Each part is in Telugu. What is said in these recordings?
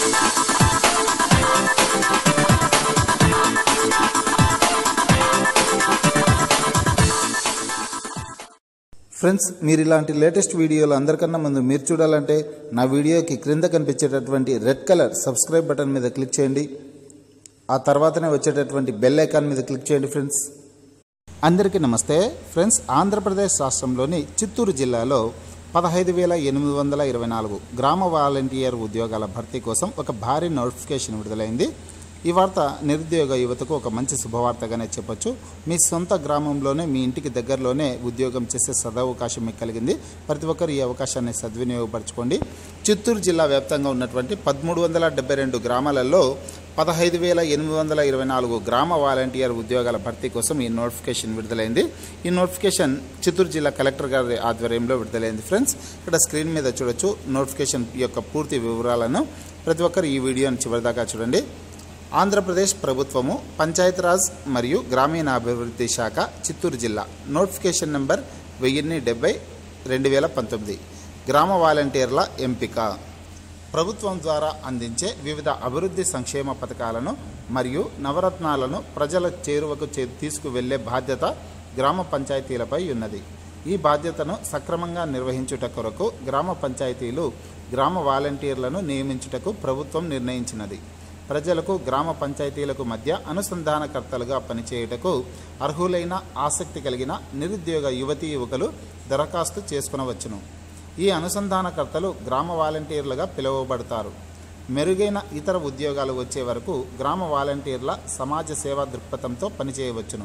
ఫ్రెండ్స్ మీరు ఇలాంటి లేటెస్ట్ వీడియోలు అందరికన్నా ముందు మీరు చూడాలంటే నా వీడియోకి క్రింద కనిపించేటటువంటి రెడ్ కలర్ సబ్స్క్రైబ్ బటన్ మీద క్లిక్ చేయండి ఆ తర్వాతనే వచ్చేటటువంటి బెల్ ఐకాన్ మీద క్లిక్ చేయండి ఫ్రెండ్స్ అందరికీ నమస్తే ఫ్రెండ్స్ ఆంధ్రప్రదేశ్ రాష్ట్రంలోని చిత్తూరు జిల్లాలో పదహైదు వేల ఎనిమిది వందల ఇరవై నాలుగు గ్రామ వాలంటీర్ ఉద్యోగాల భర్తీ కోసం ఒక భారీ నోటిఫికేషన్ విడుదలైంది ఈ వార్త నిరుద్యోగ యువతకు ఒక మంచి శుభవార్తగానే చెప్పొచ్చు మీ సొంత గ్రామంలోనే మీ ఇంటికి దగ్గరలోనే ఉద్యోగం చేసే సదవకాశం మీకు కలిగింది ప్రతి ఒక్కరు ఈ అవకాశాన్ని సద్వినియోగపరచుకోండి చిత్తూరు జిల్లా వ్యాప్తంగా ఉన్నటువంటి పదమూడు వందల డెబ్బై రెండు గ్రామాలలో పదహైదు వేల ఎనిమిది వందల ఇరవై నాలుగు గ్రామ వాలంటీర్ ఉద్యోగాల భర్తీ కోసం ఈ నోటిఫికేషన్ విడుదలైంది ఈ నోటిఫికేషన్ చిత్తూరు జిల్లా కలెక్టర్ గారి ఆధ్వర్యంలో విడుదలైంది ఫ్రెండ్స్ ఇక్కడ స్క్రీన్ మీద చూడొచ్చు నోటిఫికేషన్ యొక్క పూర్తి వివరాలను ప్రతి ఒక్కరు ఈ వీడియోని చివరిదాకా చూడండి ఆంధ్రప్రదేశ్ ప్రభుత్వము పంచాయతీరాజ్ మరియు గ్రామీణాభివృద్ధి శాఖ చిత్తూరు జిల్లా నోటిఫికేషన్ నెంబర్ వెయ్యిన్ని డెబ్బై రెండు వేల పంతొమ్మిది గ్రామ వాలంటీర్ల ఎంపిక ప్రభుత్వం ద్వారా అందించే వివిధ అభివృద్ధి సంక్షేమ పథకాలను మరియు నవరత్నాలను ప్రజల చేరువకు చే తీసుకువెళ్లే బాధ్యత గ్రామ పంచాయతీలపై ఉన్నది ఈ బాధ్యతను సక్రమంగా నిర్వహించుట కొరకు గ్రామ పంచాయతీలు గ్రామ వాలంటీర్లను నియమించుటకు ప్రభుత్వం నిర్ణయించినది ప్రజలకు గ్రామ పంచాయతీలకు మధ్య అనుసంధానకర్తలుగా పనిచేయుటకు అర్హులైన ఆసక్తి కలిగిన నిరుద్యోగ యువతీ యువకులు దరఖాస్తు చేసుకునవచ్చును ఈ అనుసంధానకర్తలు గ్రామ వాలంటీర్లుగా పిలువబడతారు మెరుగైన ఇతర ఉద్యోగాలు వచ్చే వరకు గ్రామ వాలంటీర్ల సమాజ సేవా దృక్పథంతో పనిచేయవచ్చును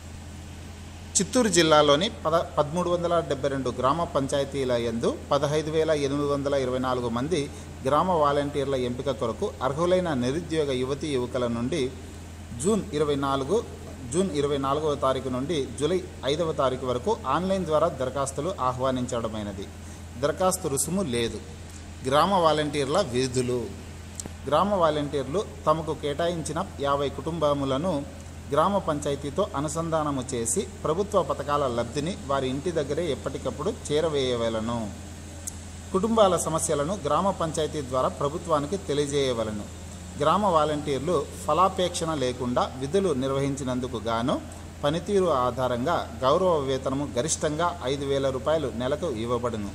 చిత్తూరు జిల్లాలోని పద పదమూడు వందల డెబ్బై రెండు గ్రామ పంచాయతీల యందు పదహైదు వేల ఎనిమిది వందల ఇరవై నాలుగు మంది గ్రామ వాలంటీర్ల ఎంపిక కొరకు అర్హులైన నిరుద్యోగ యువతీ యువకుల నుండి జూన్ ఇరవై నాలుగు జూన్ ఇరవై నాలుగవ తారీఖు నుండి జూలై ఐదవ తారీఖు వరకు ఆన్లైన్ ద్వారా దరఖాస్తులు ఆహ్వానించడమైనది దరఖాస్తు రుసుము లేదు గ్రామ వాలంటీర్ల విధులు గ్రామ వాలంటీర్లు తమకు కేటాయించిన యాభై కుటుంబములను గ్రామ పంచాయతీతో అనుసంధానము చేసి ప్రభుత్వ పథకాల లబ్ధిని వారి ఇంటి దగ్గరే ఎప్పటికప్పుడు చేరవేయవలను కుటుంబాల సమస్యలను గ్రామ పంచాయతీ ద్వారా ప్రభుత్వానికి తెలియజేయవలను గ్రామ వాలంటీర్లు ఫలాపేక్షణ లేకుండా విధులు నిర్వహించినందుకు గాను పనితీరు ఆధారంగా గౌరవ వేతనము గరిష్టంగా ఐదు వేల రూపాయలు నెలకు ఇవ్వబడును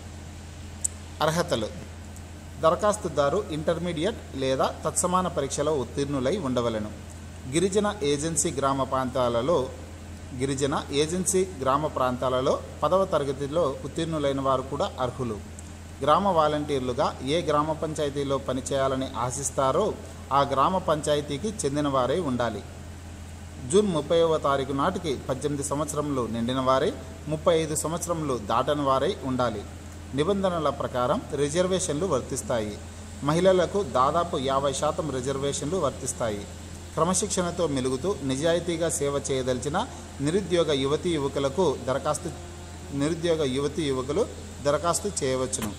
అర్హతలు దరఖాస్తుదారు ఇంటర్మీడియట్ లేదా తత్సమాన పరీక్షలో ఉత్తీర్ణులై ఉండవలెను గిరిజన ఏజెన్సీ గ్రామ ప్రాంతాలలో గిరిజన ఏజెన్సీ గ్రామ ప్రాంతాలలో పదవ తరగతిలో ఉత్తీర్ణులైన వారు కూడా అర్హులు గ్రామ వాలంటీర్లుగా ఏ గ్రామ పంచాయతీలో పనిచేయాలని ఆశిస్తారో ఆ గ్రామ పంచాయతీకి చెందిన వారై ఉండాలి జూన్ ముప్పైవ తారీఖు నాటికి పద్దెనిమిది సంవత్సరములు నిండిన వారై ముప్పై ఐదు సంవత్సరములు దాటని వారై ఉండాలి నిబంధనల ప్రకారం రిజర్వేషన్లు వర్తిస్తాయి మహిళలకు దాదాపు యాభై శాతం రిజర్వేషన్లు వర్తిస్తాయి క్రమశిక్షణతో మెలుగుతూ నిజాయితీగా సేవ చేయదలిచిన నిరుద్యోగ యువతీ యువకులకు దరఖాస్తు నిరుద్యోగ యువతీ యువకులు దరఖాస్తు చేయవచ్చును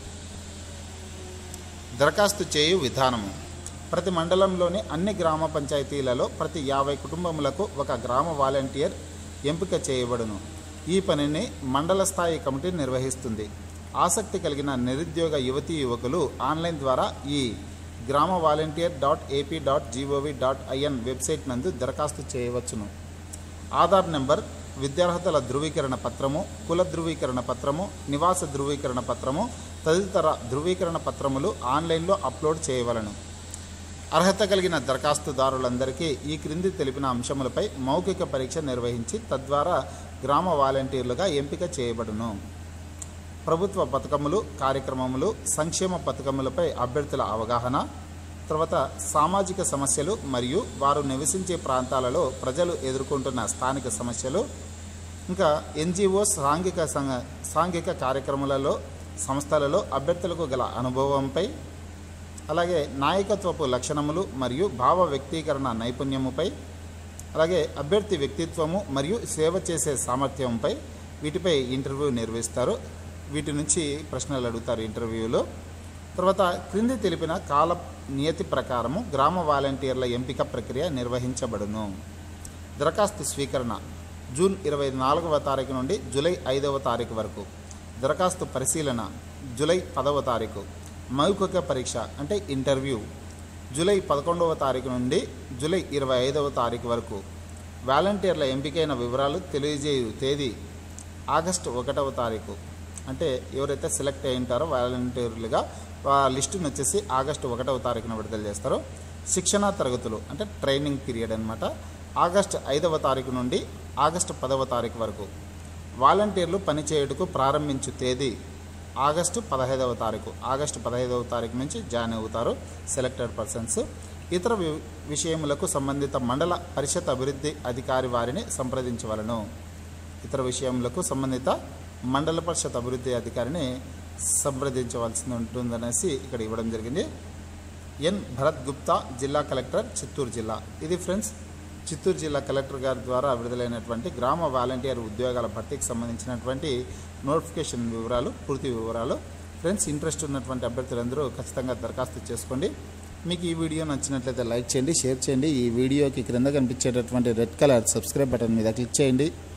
దరఖాస్తు చేయు విధానము ప్రతి మండలంలోని అన్ని గ్రామ పంచాయతీలలో ప్రతి యాభై కుటుంబములకు ఒక గ్రామ వాలంటీర్ ఎంపిక చేయబడును ఈ పనిని మండల స్థాయి కమిటీ నిర్వహిస్తుంది ఆసక్తి కలిగిన నిరుద్యోగ యువతీ యువకులు ఆన్లైన్ ద్వారా ఈ గ్రామ volunteer dot AP dot GOV dot IN website నందు దరఖాస్తు చేయవచ్చును ఆధార్ నెంబర్ విద్యార్హతల ధృవీకరణ పత్రము కుల ధృవీకరణ పత్రము నివాస ధృవీకరణ పత్రము తదితర ధృవీకరణ పత్రములు ఆన్లైన్లో అప్లోడ్ చేయవలను అర్హత కలిగిన దరఖాస్తుదారులందరికీ ఈ క్రింది తెలిపిన అంశములపై మౌఖిక పరీక్ష నిర్వహించి తద్వారా గ్రామ వాలంటీర్లుగా ఎంపిక చేయబడును ప్రభుత్వ పథకములు కార్యక్రమములు సంక్షేమ పథకములపై అభ్యర్థుల అవగాహన తర్వాత సామాజిక సమస్యలు మరియు వారు నివసించే ప్రాంతాలలో ప్రజలు ఎదుర్కొంటున్న స్థానిక సమస్యలు ఇంకా ఎన్జిఓ సాంఘిక సంఘ సాంఘిక కార్యక్రమాలలో సంస్థలలో అభ్యర్థులకు గల అనుభవంపై అలాగే నాయకత్వపు లక్షణములు మరియు భావ వ్యక్తీకరణ నైపుణ్యముపై అలాగే అభ్యర్థి వ్యక్తిత్వము మరియు సేవ చేసే సామర్థ్యంపై వీటిపై ఇంటర్వ్యూ నిర్వహిస్తారు వీటి నుంచి ప్రశ్నలు అడుగుతారు ఇంటర్వ్యూలో తర్వాత క్రింది తెలిపిన కాల నియతి ప్రకారము గ్రామ వాలంటీర్ల ఎంపిక ప్రక్రియ నిర్వహించబడును దరఖాస్తు స్వీకరణ జూన్ ఇరవై నాలుగవ తారీఖు నుండి జూలై ఐదవ తారీఖు వరకు దరఖాస్తు పరిశీలన జూలై పదవ తారీఖు మౌఖిక పరీక్ష అంటే ఇంటర్వ్యూ జూలై పదకొండవ తారీఖు నుండి జూలై ఇరవై ఐదవ తారీఖు వరకు వాలంటీర్ల ఎంపికైన వివరాలు తెలియజేయు తేదీ ఆగస్టు ఒకటవ తారీఖు అంటే ఎవరైతే సెలెక్ట్ అయి ఉంటారో వాలంటీర్లుగా ఆ లిస్టును వచ్చేసి ఆగస్టు ఒకటవ తారీఖున విడుదల చేస్తారో శిక్షణా తరగతులు అంటే ట్రైనింగ్ పీరియడ్ అనమాట ఆగస్టు ఐదవ తారీఖు నుండి ఆగస్టు పదవ తారీఖు వరకు వాలంటీర్లు పనిచేయుటకు ప్రారంభించు తేదీ ఆగస్టు పదహైదవ తారీఖు ఆగస్టు పదహైదవ తారీఖు నుంచి జాయిన్ అవుతారు సెలెక్టెడ్ పర్సన్స్ ఇతర వి- విషయములకు సంబంధిత మండల పరిషత్ అభివృద్ధి అధికారి వారిని సంప్రదించవలను ఇతర విషయములకు సంబంధిత మండల పరిషత్ అభివృద్ధి అధికారిని సంప్రదించవలసి ఉంటుందనేసి ఇక్కడ ఇవ్వడం జరిగింది ఎన్ భరత్ గుప్తా జిల్లా కలెక్టర్ చిత్తూరు జిల్లా ఇది ఫ్రెండ్స్ చిత్తూరు జిల్లా కలెక్టర్ గారి ద్వారా విడుదలైనటువంటి గ్రామ వాలంటీర్ ఉద్యోగాల భర్తీకి సంబంధించినటువంటి నోటిఫికేషన్ వివరాలు పూర్తి వివరాలు ఫ్రెండ్స్ ఇంట్రెస్ట్ ఉన్నటువంటి అభ్యర్థులందరూ ఖచ్చితంగా దరఖాస్తు చేసుకోండి మీకు ఈ వీడియో నచ్చినట్లయితే లైక్ చేయండి షేర్ చేయండి ఈ వీడియోకి క్రింద కనిపించేటటువంటి రెడ్ కలర్ సబ్స్క్రైబ్ బటన్ మీద క్లిక్ చేయండి